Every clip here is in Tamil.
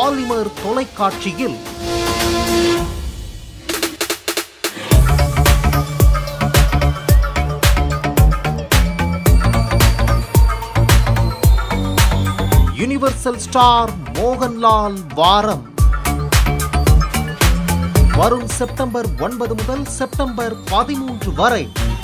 பாலிமர் தொலைக்காட்சியில் யுனிவர்சல் ஸ்டார் மோகன்லால் வாரம் வரும் செப்டம்பர் ஒன்பது முதல் செப்டம்பர் பதிமூன்று வரை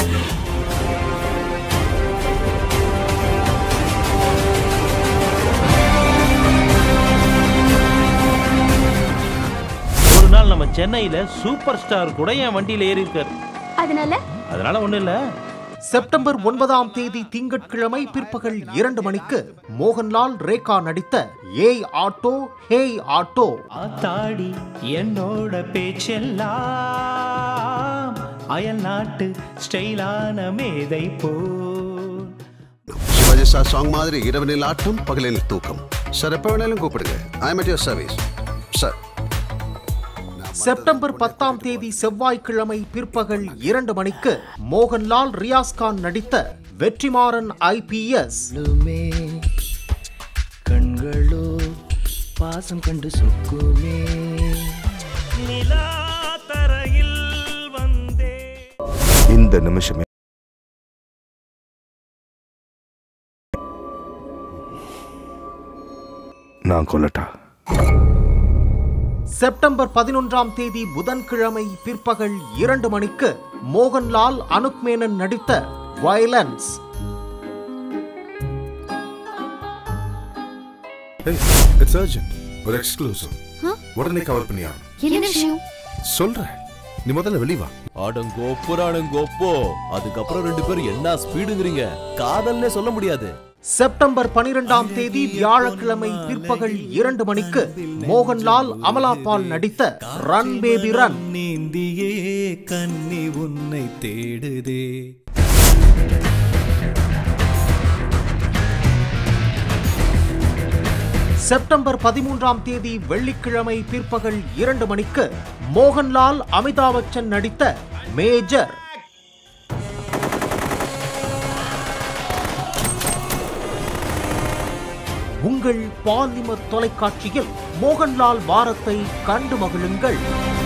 ஒரு நாள் நம்ம சென்னையில சூப்பர் ஸ்டார் கூட என் வண்டியில ஏறி இருக்காரு அதனால அதனால ஒண்ணும் இல்ல செப்டம்பர் ஒன்பதாம் தேதி திங்கட்கிழமை பிற்பகல் இரண்டு மணிக்கு மோகன்லால் ரேகா நடித்த ஏய் ஆட்டோ ஹேய் ஆட்டோ ஆத்தாடி என்னோட பேச்செல்லாம் அயல் நாட்டு ஸ்டைலான மேதை போ சிவாஜி சார் சாங் மாதிரி இரவனில் ஆட்டம் பகலில் தூக்கம் சார் எப்போ வேணாலும் கூப்பிடுங்க I am at your service sir September பத்தாம் தேதி செவ்வாய்க்கிழமை பிற்பகல் இரண்டு மணிக்கு மோகன்லால் ரியாஸ்கான் நடித்த வெற்றிமாறன் ஐபிஎஸ் லுமே கண்களோ பாசம் கண்டு சொக்குமே நிலா தரையில் வந்தே இந்த நிமிஷமே நான் கொல்லட்டா செப்டம்பர் பதினொன்றாம் தேதி புதன்கிழமை பிற்பகல் இரண்டு மணிக்கு மோகன்லால் அனுப் மேனன் நடித்த வயலன்ஸ் இட்ஸ் அர்ஜென்ட் ஒரு எக்ஸ்க்ளூசிவ் உடனே கவர் பண்ணி ஆகணும் என்ன விஷயம் சொல்றேன் நீ முதல்ல வெளிய வா அடங்கோ புராணங்கோப்போ அதுக்கப்புறம் ரெண்டு பேரும் என்ன ஸ்பீடுங்கிறீங்க காதல்னே சொல்ல முடியாது செப்டம்பர் பனிரெண்டாம் தேதி வியாழக்கிழமை பிற்பகல் இரண்டு மணிக்கு மோகன்லால் அமலாபால் நடித்த ரன் பேபி ரன் நீந்தியே கன்னி உன்னை தேடுதே செப்டம்பர் பதிமூன்றாம் தேதி வெள்ளிக்கிழமை பிற்பகல் இரண்டு மணிக்கு மோகன்லால் அமிதாப் பச்சன் நடித்த மேஜர் உங்கள் பாலிமர் தொலைக்காட்சியில் மோகன்லால் வாரத்தை கண்டு மகிழுங்கள்